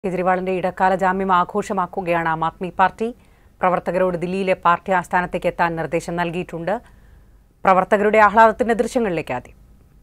കെജ്രിവാളിന്റെ ഇടക്കാല ജാമ്യം ആഘോഷമാക്കുകയാണ് ആം ആദ്മി പാർട്ടി പ്രവർത്തകരോട് ദില്ലിയിലെ പാർട്ടി ആസ്ഥാനത്തേക്ക് എത്താൻ നിർദ്ദേശം നൽകിയിട്ടുണ്ട് പ്രവർത്തകരുടെ ആഹ്ലാദത്തിന്റെ ദൃശ്യങ്ങളിലേക്ക് ആദ്യം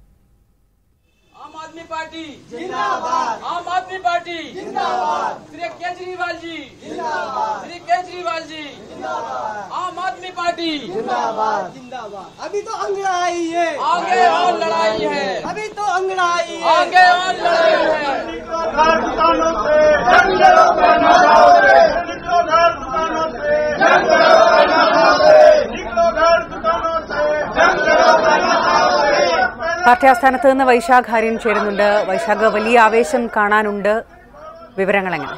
आम आदमी पार्टी जिंदाबाद आम आदमी पार्टी जिंदाबाद श्री केजरीवाल जी जिंदाबाद श्री केजरीवाल जी जिंदाबाद आम आदमी पार्टी जिंदाबाद जिंदाबाद अभी तो अंगड़ाई है आगे और लड़ाई है अभी तो अंगड़ाई है आगे और लड़ाई है दुकानों से जंग करो करना चाहोगे निकलो घर दुकानों से जंग करो करना चाहोगे निकलो घर दुकानों से जंग करो करना चाहोगे പാർട്ടി ആസ്ഥാനത്ത് നിന്ന് വൈശാഖ് ഹരിൻ ചേരുന്നുണ്ട് വൈശാഖ് വലിയ ആവേശം കാണാനുണ്ട് വിവരങ്ങൾ എങ്ങനെ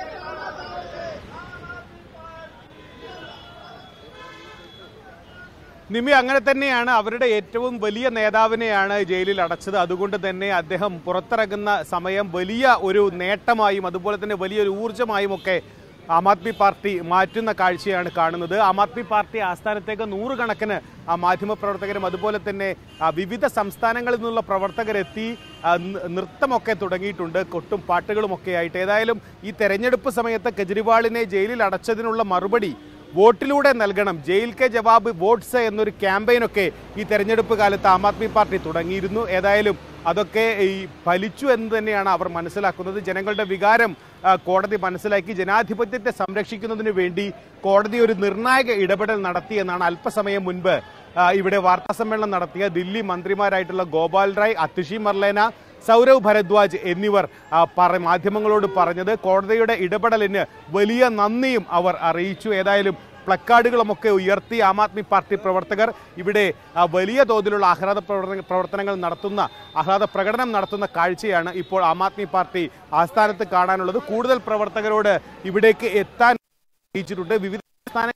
നിമി അങ്ങനെ തന്നെയാണ് അവരുടെ ഏറ്റവും വലിയ നേതാവിനെയാണ് ജയിലിൽ അടച്ചത് അതുകൊണ്ട് തന്നെ അദ്ദേഹം പുറത്തിറങ്ങുന്ന സമയം വലിയ ഒരു നേട്ടമായും അതുപോലെ തന്നെ വലിയൊരു ഊർജ്ജമായും ഒക്കെ ആം ആദ്മി പാർട്ടി മാറ്റുന്ന കാഴ്ചയാണ് കാണുന്നത് ആം ആദ്മി പാർട്ടി ആസ്ഥാനത്തേക്ക് നൂറുകണക്കിന് ആ മാധ്യമപ്രവർത്തകരും അതുപോലെ തന്നെ ആ, വിവിധ സംസ്ഥാനങ്ങളിൽ നിന്നുള്ള പ്രവർത്തകരെത്തി ആ, ന- നൃത്തമൊക്കെ തുടങ്ങിയിട്ടുണ്ട് കൊട്ടും പാട്ടുകളും ഒക്കെ ആയിട്ട് ഏതായാലും ഈ തെരഞ്ഞെടുപ്പ് സമയത്ത് കെജ്രിവാളിനെ ജയിലിൽ അടച്ചതിനുള്ള മറുപടി വോട്ടിലൂടെ നൽകണം ജയിൽ കെ ജവാബ് വോട്ട്സ് എന്നൊരു ക്യാമ്പയിനൊക്കെ ഈ തെരഞ്ഞെടുപ്പ് കാലത്ത് ആം ആദ്മി പാർട്ടി തുടങ്ങിയിരുന്നു ഏതായാലും അതൊക്കെ ഈ ഫലിച്ചു എന്ന് തന്നെയാണ് അവർ മനസ്സിലാക്കുന്നത് ജനങ്ങളുടെ വികാരം ആ, കോടതി മനസ്സിലാക്കി ജനാധിപത്യത്തെ സംരക്ഷിക്കുന്നതിന് വേണ്ടി കോടതി ഒരു നിർണായക ഇടപെടൽ നടത്തി എന്നാണ് അല്പസമയം മുൻപ് ആ, ഇവിടെ വാർത്താ സമ്മേളനം നടത്തിയ ദില്ലി മന്ത്രിമാരായിട്ടുള്ള ഗോപാൽ റായ് അതിഷി മർലേന സൗരവ് ഭരദ്വാജ് എന്നിവർ ആ, പറ മാധ്യമങ്ങളോട് പറഞ്ഞത് കോടതിയുടെ ഇടപെടലിന് വലിയ നന്ദിയും അവർ അറിയിച്ചു ഏതായാലും പ്ലക്കാർഡുകളുമൊക്കെ ഉയർത്തി ആം ആദ്മി പാർട്ടി പ്രവർത്തകർ ഇവിടെ ആ, വലിയ തോതിലുള്ള ആഹ്ലാദ പ്രവർത്തന പ്രവർത്തനങ്ങൾ നടത്തുന്ന ആഹ്ലാദ പ്രകടനം നടത്തുന്ന കാഴ്ചയാണ് ഇപ്പോൾ ആം ആദ്മി പാർട്ടി ആസ്ഥാനത്ത് കാണാനുള്ളത് കൂടുതൽ പ്രവർത്തകരോട് ഇവിടേക്ക് എത്താൻ അറിയിച്ചിട്ടുണ്ട് വിവിധ സംസ്ഥാന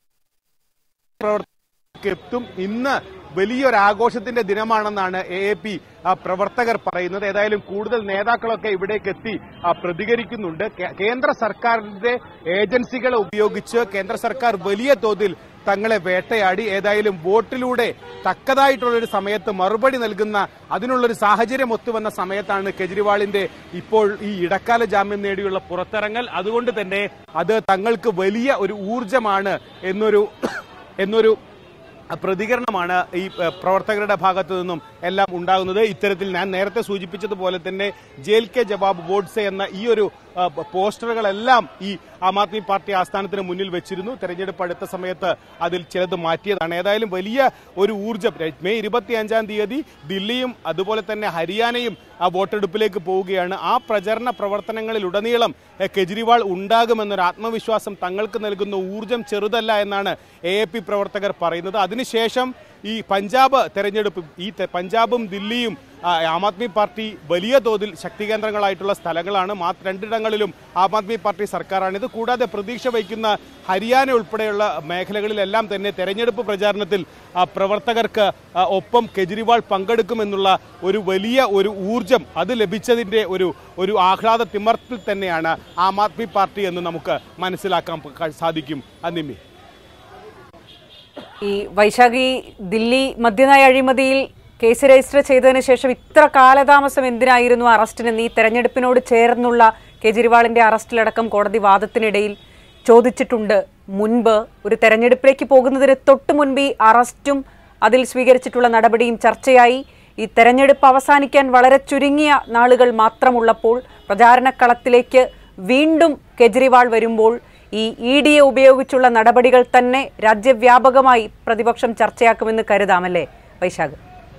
പ്രവർത്തകർക്ക് എത്തും ഇന്ന് വലിയൊരു ആഘോഷത്തിന്റെ ദിനമാണെന്നാണ് എ എ പി പ്രവർത്തകർ പറയുന്നത് ഏതായാലും കൂടുതൽ നേതാക്കളൊക്കെ ഇവിടേക്ക് എത്തി ആ, പ്രതികരിക്കുന്നുണ്ട് കേ- കേന്ദ്ര സർക്കാരിന്റെ ഏജൻസികളെ ഉപയോഗിച്ച് കേന്ദ്ര സർക്കാർ വലിയ തോതിൽ തങ്ങളെ വേട്ടയാടി ഏതായാലും വോട്ടിലൂടെ തക്കതായിട്ടുള്ളൊരു സമയത്ത് മറുപടി നൽകുന്ന അതിനുള്ളൊരു സാഹചര്യം ഒത്തുവന്ന സമയത്താണ് കെജ്രിവാളിന്റെ ഇപ്പോൾ ഈ ഇടക്കാല ജാമ്യം നേടിയുള്ള പുറത്തിറങ്ങൽ അതുകൊണ്ട് തന്നെ അത് തങ്ങൾക്ക് വലിയ ഒരു ഊർജമാണ് എന്നൊരു എന്നൊരു പ്രതികരണമാണ് ഈ ഏഹ്, പ്രവർത്തകരുടെ ഭാഗത്തു നിന്നും എല്ലാം ഉണ്ടാകുന്നത് ഇത്തരത്തിൽ ഞാൻ നേരത്തെ സൂചിപ്പിച്ചതുപോലെ തന്നെ ജയിൽ കെ ജവാബ് വോട്ട്സെ എന്ന ഈ ഒരു ആ, പോസ്റ്ററുകളെല്ലാം ഈ ആം ആദ്മി പാർട്ടി ആസ്ഥാനത്തിന് മുന്നിൽ വെച്ചിരുന്നു തെരഞ്ഞെടുപ്പ് അടുത്ത സമയത്ത് അതിൽ ചിലത് മാറ്റിയതാണ് ഏതായാലും വലിയ ഒരു ഊർജ്ജം മെയ് ഇരുപത്തിയഞ്ചാം തീയതി ദില്ലിയും അതുപോലെ തന്നെ ഹരിയാനയും ആ വോട്ടെടുപ്പിലേക്ക് പോവുകയാണ് ആ പ്രചരണ പ്രവർത്തനങ്ങളിലുടനീളം എ, കെജ്രിവാൾ ഉണ്ടാകുമെന്നൊരു ആത്മവിശ്വാസം തങ്ങൾക്ക് നൽകുന്ന ഊർജ്ജം ചെറുതല്ല എന്നാണ് എ എ പി പ്രവർത്തകർ പറയുന്നത് അതിനുശേഷം ഈ പഞ്ചാബ് തെരഞ്ഞെടുപ്പ് ഈ തെ- പഞ്ചാബും ദില്ലിയും ആ, ആം ആദ്മി പാർട്ടി വലിയ തോതിൽ ശക്തി കേന്ദ്രങ്ങളായിട്ടുള്ള സ്ഥലങ്ങളാണ് മാ രണ്ടിടങ്ങളിലും ആം ആദ്മി പാർട്ടി സർക്കാരാണ് ഇത് കൂടാതെ പ്രതീക്ഷ വയ്ക്കുന്ന ഹരിയാന ഉൾപ്പെടെയുള്ള മേഖലകളിലെല്ലാം തന്നെ തെരഞ്ഞെടുപ്പ് പ്രചാരണത്തിൽ ആ, പ്രവർത്തകർക്ക് ആ, ഒപ്പം കെജ്രിവാൾ പങ്കെടുക്കുമെന്നുള്ള ഒരു വലിയ ഒരു ഊർജം അത് ലഭിച്ചതിന്റെ ഒരു ഒരു ആഹ്ലാദ തിമർത്തിൽ തന്നെയാണ് ആം ആദ്മി പാർട്ടി എന്ന് നമുക്ക് മനസ്സിലാക്കാൻ പ- സാധിക്കും അന്നിമി ഈ വൈശാഖി ദില്ലി മദ്യനയ അഴിമതിയിൽ കേസ് രജിസ്റ്റർ ചെയ്തതിനു ശേഷം ഇത്ര കാലതാമസം എന്തിനായിരുന്നു അറസ്റ്റിന് ഈ തെരഞ്ഞെടുപ്പിനോട് ചേർന്നുള്ള കേജ്രിവാളിന്റെ അറസ്റ്റിലടക്കം കോടതി വാദത്തിനിടയിൽ ചോദിച്ചിട്ടുണ്ട് മുൻപ് ഒരു തെരഞ്ഞെടുപ്പിലേക്ക് പോകുന്നതിന് തൊട്ടു മുൻപ് ഈ അറസ്റ്റും അതിൽ സ്വീകരിച്ചിട്ടുള്ള നടപടിയും ചർച്ചയായി ഈ തെരഞ്ഞെടുപ്പ് അവസാനിക്കാൻ വളരെ ചുരുങ്ങിയ നാളുകൾ മാത്രമുള്ളപ്പോൾ പ്രചാരണക്കളത്തിലേക്ക് വീണ്ടും കെജ്രിവാൾ വരുമ്പോൾ ഈ ഇ ഡിയെ ഉപയോഗിച്ചുള്ള നടപടികൾ തന്നെ രാജ്യവ്യാപകമായി പ്രതിപക്ഷം ചർച്ചയാക്കുമെന്ന് കരുതാമല്ലേ വൈശാഖ്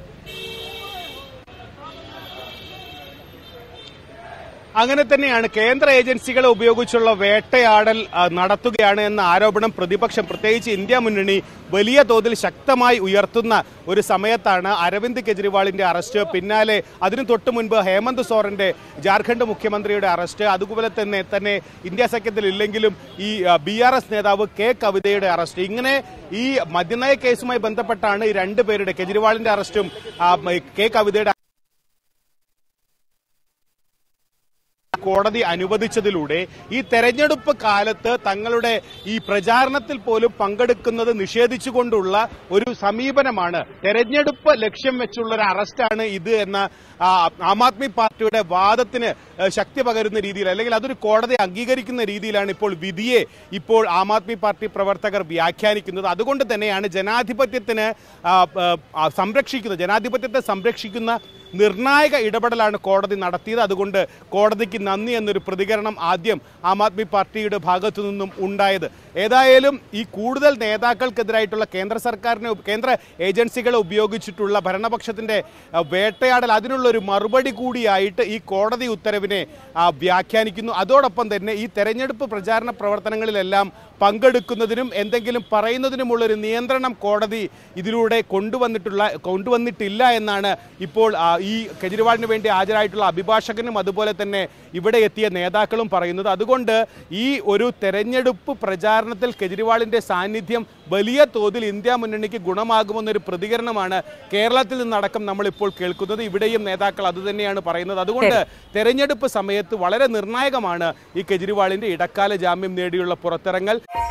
അങ്ങനെ തന്നെയാണ് കേന്ദ്ര ഏജൻസികളെ ഉപയോഗിച്ചുള്ള വേട്ടയാടൽ ആ, നടത്തുകയാണ് എന്ന ആരോപണം പ്രതിപക്ഷം പ്രത്യേകിച്ച് ഇന്ത്യ മുന്നണി വലിയ തോതിൽ ശക്തമായി ഉയർത്തുന്ന ഒരു സമയത്താണ് അരവിന്ദ് കെജ്രിവാളിന്റെ അറസ്റ്റ് പിന്നാലെ അതിനു തൊട്ടു മുൻപ് ഹേമന്ത് സോറന്റെ ജാർഖണ്ഡ് മുഖ്യമന്ത്രിയുടെ അറസ്റ്റ് അതുപോലെ തന്നെ തന്നെ ഇന്ത്യ സഖ്യത്തിൽ ഇല്ലെങ്കിലും ഈ ബി ആർ എസ് നേതാവ് കെ കവിതയുടെ അറസ്റ്റ് ഇങ്ങനെ ഈ മദ്യനയ കേസുമായി ബന്ധപ്പെട്ടാണ് ഈ രണ്ടുപേരുടെ കെജ്രിവാളിന്റെ അറസ്റ്റും ആ, കെ കവിതയുടെ കോടതി അനുവദിച്ചതിലൂടെ ഈ തെരഞ്ഞെടുപ്പ് കാലത്ത് തങ്ങളുടെ ഈ പ്രചാരണത്തിൽ പോലും പങ്കെടുക്കുന്നത് നിഷേധിച്ചുകൊണ്ടുള്ള ഒരു സമീപനമാണ് തെരഞ്ഞെടുപ്പ് ലക്ഷ്യം വെച്ചുള്ള ഒരു അറസ്റ്റാണ് ഇത് എന്ന ആ, ആം ആദ്മി പാർട്ടിയുടെ വാദത്തിന് ഏഹ്, ശക്തി പകരുന്ന രീതിയിൽ അല്ലെങ്കിൽ അതൊരു കോടതി അംഗീകരിക്കുന്ന രീതിയിലാണ് ഇപ്പോൾ വിധിയെ ഇപ്പോൾ ആം ആദ്മി പാർട്ടി പ്രവർത്തകർ വ്യാഖ്യാനിക്കുന്നത് അതുകൊണ്ട് തന്നെയാണ് ജനാധിപത്യത്തിന് ആ, ആ, സംരക്ഷിക്കുന്ന ജനാധിപത്യത്തെ സംരക്ഷിക്കുന്ന നിർണായക ഇടപെടലാണ് കോടതി നടത്തിയത് അതുകൊണ്ട് കോടതിക്ക് നന്ദി എന്നൊരു പ്രതികരണം ആദ്യം ആം ആദ്മി പാർട്ടിയുടെ ഭാഗത്തു നിന്നും ഉണ്ടായത് ഏതായാലും ഈ കൂടുതൽ നേതാക്കൾക്കെതിരായിട്ടുള്ള കേന്ദ്ര സർക്കാരിനെ കേന്ദ്ര ഏജൻസികളെ ഉപയോഗിച്ചിട്ടുള്ള ഭരണപക്ഷത്തിന്റെ ആ, വേട്ടയാടൽ അതിനുള്ള ഒരു മറുപടി കൂടിയായിട്ട് ഈ കോടതി ഉത്തരവിനെ ആ, വ്യാഖ്യാനിക്കുന്നു അതോടൊപ്പം തന്നെ ഈ തെരഞ്ഞെടുപ്പ് പ്രചാരണ പ്രവർത്തനങ്ങളിലെല്ലാം പങ്കെടുക്കുന്നതിനും എന്തെങ്കിലും പറയുന്നതിനുമുള്ള ഒരു നിയന്ത്രണം കോടതി ഇതിലൂടെ കൊണ്ടുവന്നിട്ടുള്ള കൊണ്ടുവന്നിട്ടില്ല എന്നാണ് ഇപ്പോൾ ആ, ഈ കെജ്രിവാളിന് വേണ്ടി ഹാജരായിട്ടുള്ള അഭിഭാഷകനും അതുപോലെ തന്നെ ഇവിടെ എത്തിയ നേതാക്കളും പറയുന്നത് അതുകൊണ്ട് ഈ ഒരു തെരഞ്ഞെടുപ്പ് പ്രചാരണത്തിൽ കെജ്രിവാളിന്റെ സാന്നിധ്യം വലിയ തോതിൽ ഇന്ത്യ മുന്നണിക്ക് ഗുണമാകുമെന്നൊരു പ്രതികരണമാണ് കേരളത്തിൽ നിന്നടക്കം നമ്മളിപ്പോൾ കേൾക്കുന്നത് ഇവിടെയും നേതാക്കൾ അതുതന്നെയാണ് പറയുന്നത് അതുകൊണ്ട് തെരഞ്ഞെടുപ്പ് സമയത്ത് വളരെ നിർണായകമാണ് ഈ കെജ്രിവാളിന്റെ ഇടക്കാല ജാമ്യം നേടിയുള്ള പുറത്തിറങ്ങൽ